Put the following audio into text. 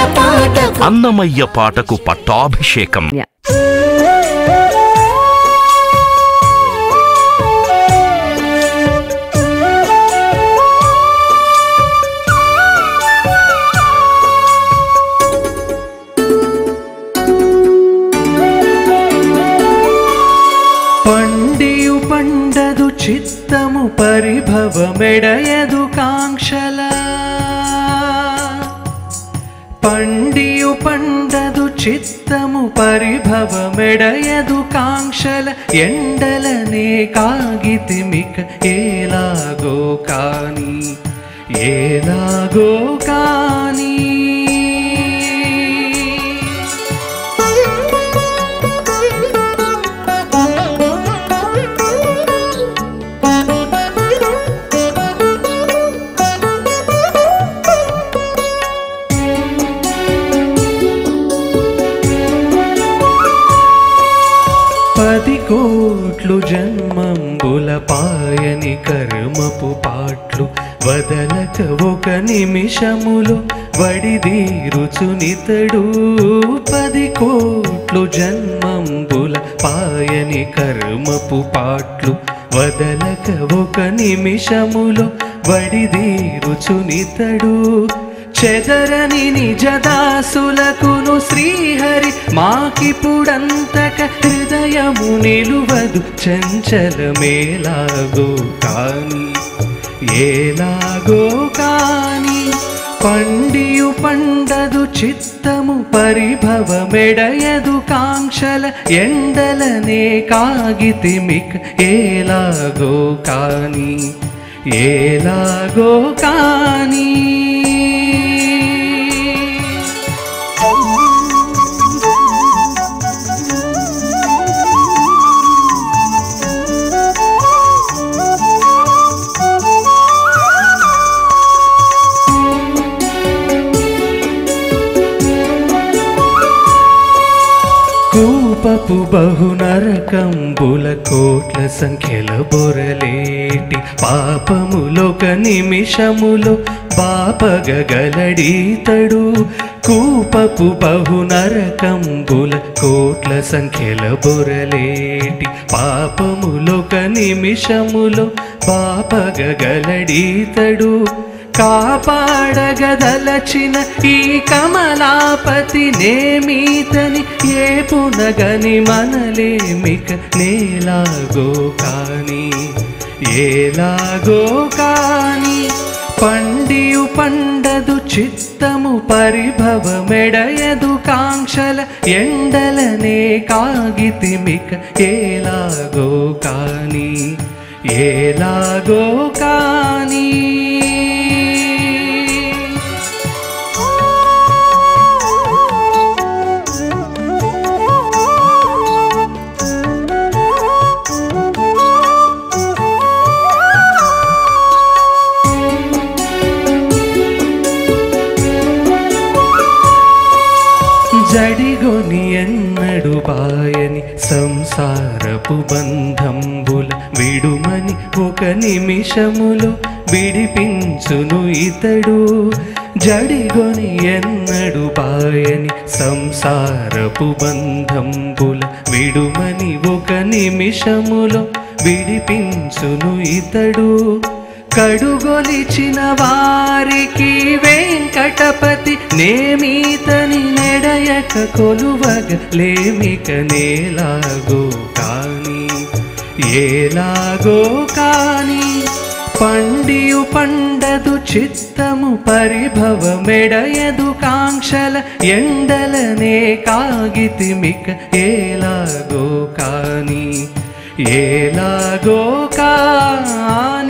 పాటకు అన్నమయ్య పాటకు పట్టాభిషేకం పండియు పండదు చిత్తము పరిభవమెడయదు కాంక్షల పండియు పండదు చిత్తము పరిభవమెడయదు కాంక్షల ఎండలనే కాగితిమిక ఏలాగో కాని ఏలాగో కాని పది కోట్లు జన్మంబుల పాయని కర్మపు పాట్లు వదలక ఒక నిమిషములో వడిదీరుచునితడు పది కోట్లు జన్మంబుల పాయని కర్మపు పాట్లు వదలక ఒక నిమిషములో వడిదీరుచునితడు చెదరని నిజదాసులకును శ్రీహరి మాకిపుడంతక హృదయము నిలువదు చంచలమేలాగో కాని ఏలాగో కాని పండియు పండదు చిత్తము పరిభవమెడయదు కాంక్షల ఎండలనే కాగితిమిక ఏలాగో కాని ఏలాగో కాని కూపపు బహునరకంబుల కోట్ల సంఖ్యల బొరలేటి పాపములొక నిమిషములో బాపగలడీతడు కూపపు బహునరకంబుల కోట్ల సంఖ్యల బొరలేటి పాపములొక నిమిషములో బాపగలడీతడు కాపాడగదలచిన ఈ కమలాపతి నేమీతని ఏ పునగని మనలేమిక నేలాగో కాని ఏలాగో కాని పండియు పండదు చిత్తము పరిభవమెడయదు కాంక్షల ఎండలనే కాగితిమిక ఏలాగో కాని ఏలాగో కాని జడిగొని ఎన్నడు బాయని సంసారపు బంధంబుల విడుమని ఒక నిమిషములో విడిపించును ఇతడు జడిగొని ఎన్నడు బాయని సంసారపు బంధంబుల విడుమని ఒక నిమిషములో విడిపించును ఇతడు కడుగొలిచిన వారికి వెంకటపతి నేమీతని నెడయక కొలువగ లేమిక నేలాగో కాని ఏలాగో కాని పండియు పండదు చిత్తము పరిభవమెడయదు కాంక్షల ఎండలనే కాగితిమిక ఏలాగో కాని ఏలాగో కాని